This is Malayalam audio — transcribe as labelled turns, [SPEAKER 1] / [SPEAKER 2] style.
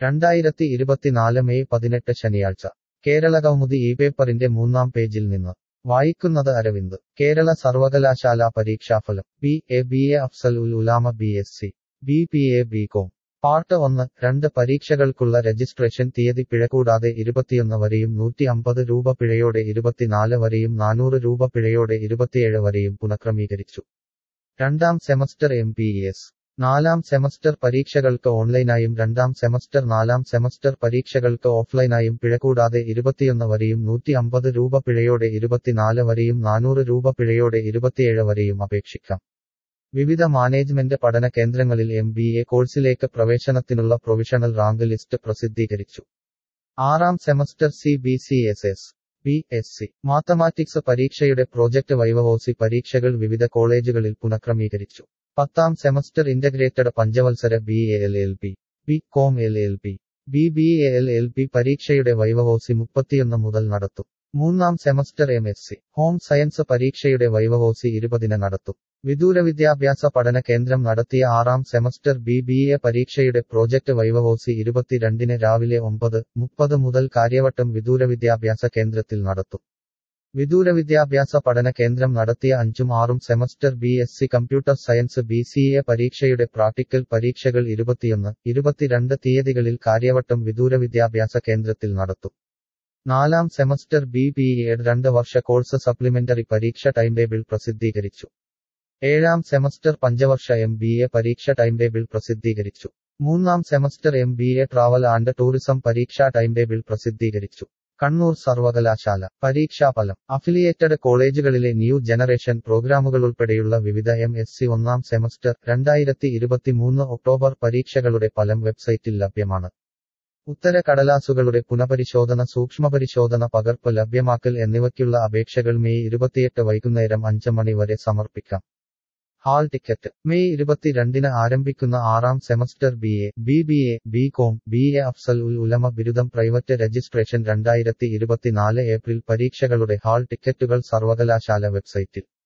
[SPEAKER 1] രണ്ടായിരത്തി ഇരുപത്തിനാല് മെയ് പതിനെട്ട് ശനിയാഴ്ച കേരള കൗമുദി ഈ പേപ്പറിന്റെ മൂന്നാം പേജിൽ നിന്ന് വായിക്കുന്നത് അരവിന്ദ് കേരള സർവകലാശാല പരീക്ഷാഫലം B A B A Afzal ul Ulama B S C B P A B com part ഒന്ന് രണ്ട് പരീക്ഷകൾക്കുള്ള രജിസ്ട്രേഷൻ തീയതി പിഴ കൂടാതെ ഇരുപത്തിയൊന്ന് വരെയും നൂറ്റി അമ്പത് രൂപ പിഴയോടെ ഇരുപത്തിനാല് വരെയും നാനൂറ് രൂപ പിഴയോടെ ഇരുപത്തിയേഴ് വരെയും പുനഃക്രമീകരിച്ചു രണ്ടാം സെമസ്റ്റർ എം പി എസ് നാലാം സെമസ്റ്റർ പരീക്ഷകൾക്ക് ഓൺലൈനായും രണ്ടാം സെമസ്റ്റർ നാലാം സെമസ്റ്റർ പരീക്ഷകൾക്ക് ഓഫ്ലൈനായും പിഴ കൂടാതെ ഇരുപത്തിയൊന്ന് വരെയും നൂറ്റി അമ്പത് രൂപ പിഴയോടെ ഇരുപത്തിനാല് വരെയും നാനൂറ് രൂപ പിഴയോടെ ഇരുപത്തിയേഴ് വരെയും അപേക്ഷിക്കാം വിവിധ മാനേജ്മെന്റ് പഠന കേന്ദ്രങ്ങളിൽ എം ബി എ കോഴ്സിലേക്ക് പ്രവേശനത്തിനുള്ള പ്രൊവിഷണൽ റാങ്ക് ലിസ്റ്റ് പ്രസിദ്ധീകരിച്ചു ആറാം semester C B C S S B S C mathematics പരീക്ഷയുടെ പ്രോജക്ട് വൈവവോസി പരീക്ഷകൾ വിവിധ കോളേജുകളിൽ പുനഃക്രമീകരിച്ചു പത്താം സെമസ്റ്റർ ഇന്റഗ്രേറ്റഡ് പഞ്ചവത്സര B A L L P B com L L P B B A L L P പരീക്ഷയുടെ വൈവവോസി മുപ്പത്തിയൊന്ന് മുതൽ നടത്തും മൂന്നാം semester M S C home science പരീക്ഷയുടെ വൈവവോസി ഇരുപതിന് നടത്തും വിദൂര വിദ്യാഭ്യാസ പഠന കേന്ദ്രം നടത്തിയ ആറാം സെമസ്റ്റർ ബി ബി എ പരീക്ഷയുടെ പ്രോജക്ട് വൈവവോസി ഇരുപത്തിരണ്ടിന് രാവിലെ ഒമ്പത് മുപ്പത് മുതൽ കാര്യവട്ടം വിദൂര വിദ്യാഭ്യാസ കേന്ദ്രത്തിൽ നടത്തും വിദൂര വിദ്യാഭ്യാസ പഠന കേന്ദ്രം നടത്തിയ അഞ്ചും ആറും semester B S C computer science B C A പരീക്ഷയുടെ പ്രാക്ടിക്കൽ പരീക്ഷകൾ ഇരുപത്തിയൊന്ന് ഇരുപത്തിരണ്ട് തീയതികളിൽ കാര്യവട്ടം വിദൂര വിദ്യാഭ്യാസ കേന്ദ്രത്തിൽ നടത്തും നാലാം സെമസ്റ്റർ ബി പി എഡ് രണ്ട് വർഷ കോഴ്സ് സപ്ലിമെന്ററി പരീക്ഷ ടൈം ടേബിൾ പ്രസിദ്ധീകരിച്ചു ഏഴാം സെമസ്റ്റർ പഞ്ചവർഷ എം ബി എ പരീക്ഷ ടൈം ടേബിൾ പ്രസിദ്ധീകരിച്ചു മൂന്നാം semester M B A travel and tourism പരീക്ഷാ ടൈം ടേബിൾ പ്രസിദ്ധീകരിച്ചു കണ്ണൂർ സർവകലാശാല പരീക്ഷാഫലം അഫിലിയേറ്റഡ് കോളേജുകളിലെ ന്യൂ ജനറേഷൻ പ്രോഗ്രാമുകളുൾപ്പെടെയുള്ള വിവിധ എം എസ് സി ഒന്നാം സെമസ്റ്റർ രണ്ടായിരത്തി ഇരുപത്തിമൂന്ന് ഒക്ടോബർ പരീക്ഷകളുടെ ഫലം വെബ്സൈറ്റിൽ ലഭ്യമാണ് ഉത്തര കടലാസുകളുടെ പുനഃപരിശോധന സൂക്ഷ്മപരിശോധന പകർപ്പ് ലഭ്യമാക്കൽ എന്നിവയ്ക്കുള്ള അപേക്ഷകൾ മെയ് ഇരുപത്തിയെട്ട് വൈകുന്നേരം അഞ്ച് മണി വരെ സമർപ്പിക്കാം ഹാൾ ടിക്കറ്റ് മെയ് ഇരുപത്തിരണ്ടിന് ആരംഭിക്കുന്ന ആറാം semester B A B B A B com B A Afzal ul Ulama ബിരുദം പ്രൈവറ്റ് രജിസ്ട്രേഷൻ രണ്ടായിരത്തി ഇരുപത്തിനാല് ഏപ്രിൽ പരീക്ഷകളുടെ ഹാൾ ടിക്കറ്റുകൾ സർവകലാശാല വെബ്സൈറ്റിൽ